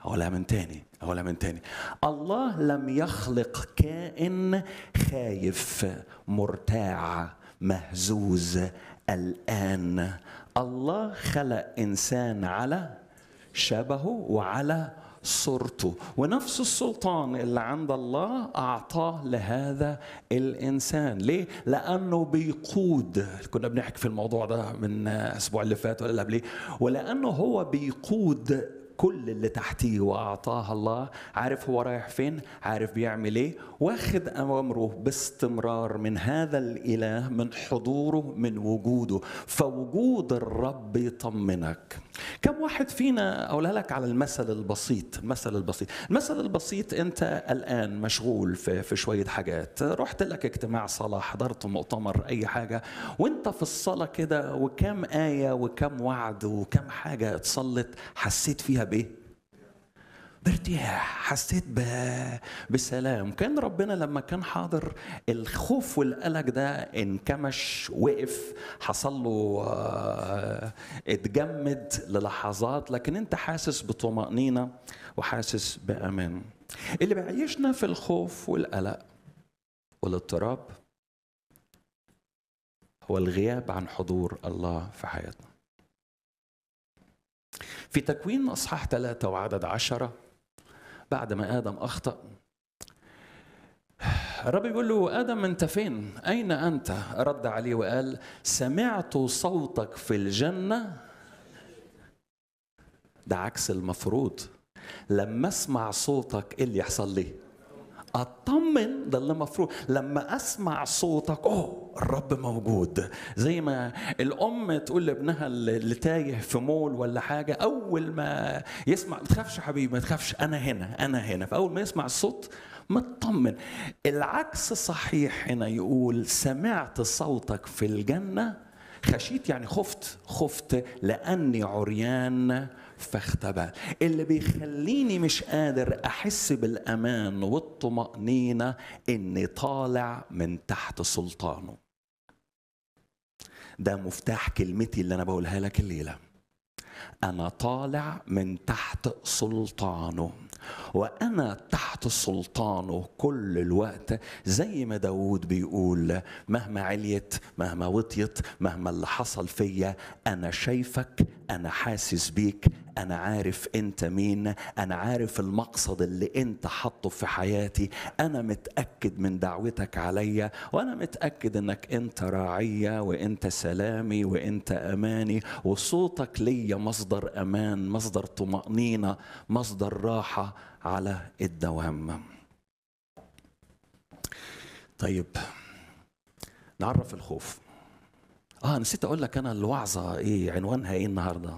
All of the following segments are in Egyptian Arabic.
أقولها من تاني أقولها من تاني الله لم يخلق كائن خايف مرتاع مهزوز الآن الله خلق إنسان على شبهه وعلى صورته ونفس السلطان اللي عند الله أعطاه لهذا الإنسان ليه؟ لأنه بيقود كنا بنحكي في الموضوع ده من الأسبوع اللي فات ولا اللي قبليه ولأنه هو بيقود كل اللي تحتيه واعطاه الله عارف هو رايح فين عارف بيعمل ايه واخد اوامره باستمرار من هذا الاله من حضوره من وجوده فوجود الرب يطمنك كم واحد فينا اقولها لك على المثل البسيط المثل البسيط المثل البسيط انت الان مشغول في, في شويه حاجات رحت لك اجتماع صلاه حضرت مؤتمر اي حاجه وانت في الصلاه كده وكم ايه وكم وعد وكم حاجه اتصلت حسيت فيها بايه بارتياح حسيت ب... بسلام كان ربنا لما كان حاضر الخوف والقلق ده انكمش وقف حصل له اتجمد للحظات لكن انت حاسس بطمأنينة وحاسس بأمان اللي بيعيشنا في الخوف والقلق والاضطراب هو الغياب عن حضور الله في حياتنا في تكوين أصحاح ثلاثة وعدد عشرة بعد ما آدم أخطأ الرب يقول له آدم أنت فين؟ أين أنت؟ رد عليه وقال سمعت صوتك في الجنة ده عكس المفروض لما اسمع صوتك ايه اللي يحصل لي؟ اطمن ده اللي المفروض لما اسمع صوتك اوه الرب موجود زي ما الام تقول لابنها اللي تايه في مول ولا حاجه اول ما يسمع ما تخافش يا حبيبي ما تخافش انا هنا انا هنا فاول ما يسمع الصوت مطمن العكس صحيح هنا يقول سمعت صوتك في الجنه خشيت يعني خفت خفت لاني عريان فاختبأ اللي بيخليني مش قادر احس بالامان والطمانينه اني طالع من تحت سلطانه ده مفتاح كلمتي اللي انا بقولها لك الليله انا طالع من تحت سلطانه وانا تحت سلطانه كل الوقت زي ما داود بيقول مهما عليت مهما وطيت مهما اللي حصل فيا انا شايفك انا حاسس بيك انا عارف انت مين انا عارف المقصد اللي انت حاطه في حياتي انا متاكد من دعوتك عليا وانا متاكد انك انت راعيه وانت سلامي وانت اماني وصوتك ليا مصدر امان مصدر طمانينه مصدر راحه على الدوام طيب نعرف الخوف اه نسيت اقول لك انا الوعظه ايه عنوانها ايه النهارده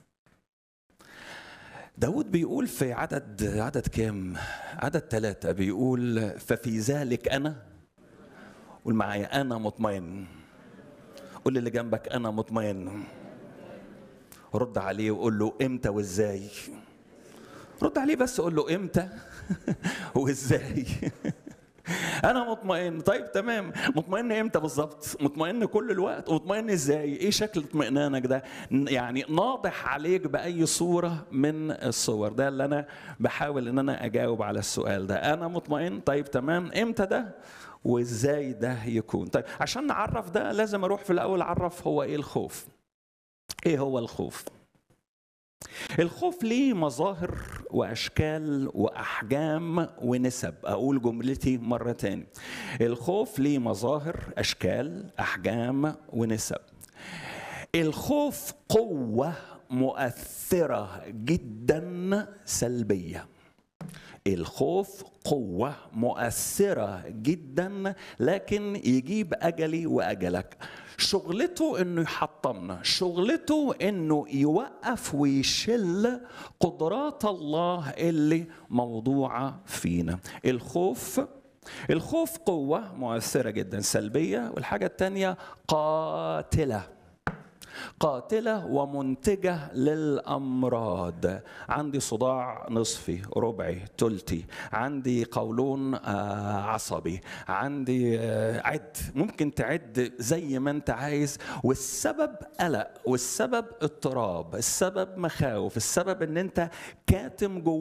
داود بيقول في عدد عدد كام عدد ثلاثة بيقول ففي ذلك أنا قول معايا أنا مطمئن قول اللي جنبك أنا مطمئن رد عليه وقول له إمتى وإزاي رد عليه بس قول له إمتى وإزاي انا مطمئن طيب تمام مطمئن امتى بالظبط مطمئن كل الوقت ومطمئن ازاي ايه شكل اطمئنانك ده يعني ناضح عليك باي صوره من الصور ده اللي انا بحاول ان انا اجاوب على السؤال ده انا مطمئن طيب تمام امتى ده وازاي ده يكون طيب عشان نعرف ده لازم اروح في الاول اعرف هو ايه الخوف ايه هو الخوف الخوف ليه مظاهر واشكال واحجام ونسب اقول جملتي مره تاني الخوف ليه مظاهر اشكال احجام ونسب الخوف قوه مؤثره جدا سلبيه الخوف قوة مؤثرة جدا لكن يجيب أجلي وأجلك شغلته انه يحطمنا شغلته انه يوقف ويشل قدرات الله اللي موضوعة فينا الخوف الخوف قوة مؤثرة جدا سلبية والحاجة الثانية قاتلة قاتلة ومنتجة للأمراض عندي صداع نصفي ربعي تلتي عندي قولون عصبي عندي عد ممكن تعد زي ما انت عايز والسبب قلق والسبب اضطراب السبب مخاوف السبب ان انت كاتم جوه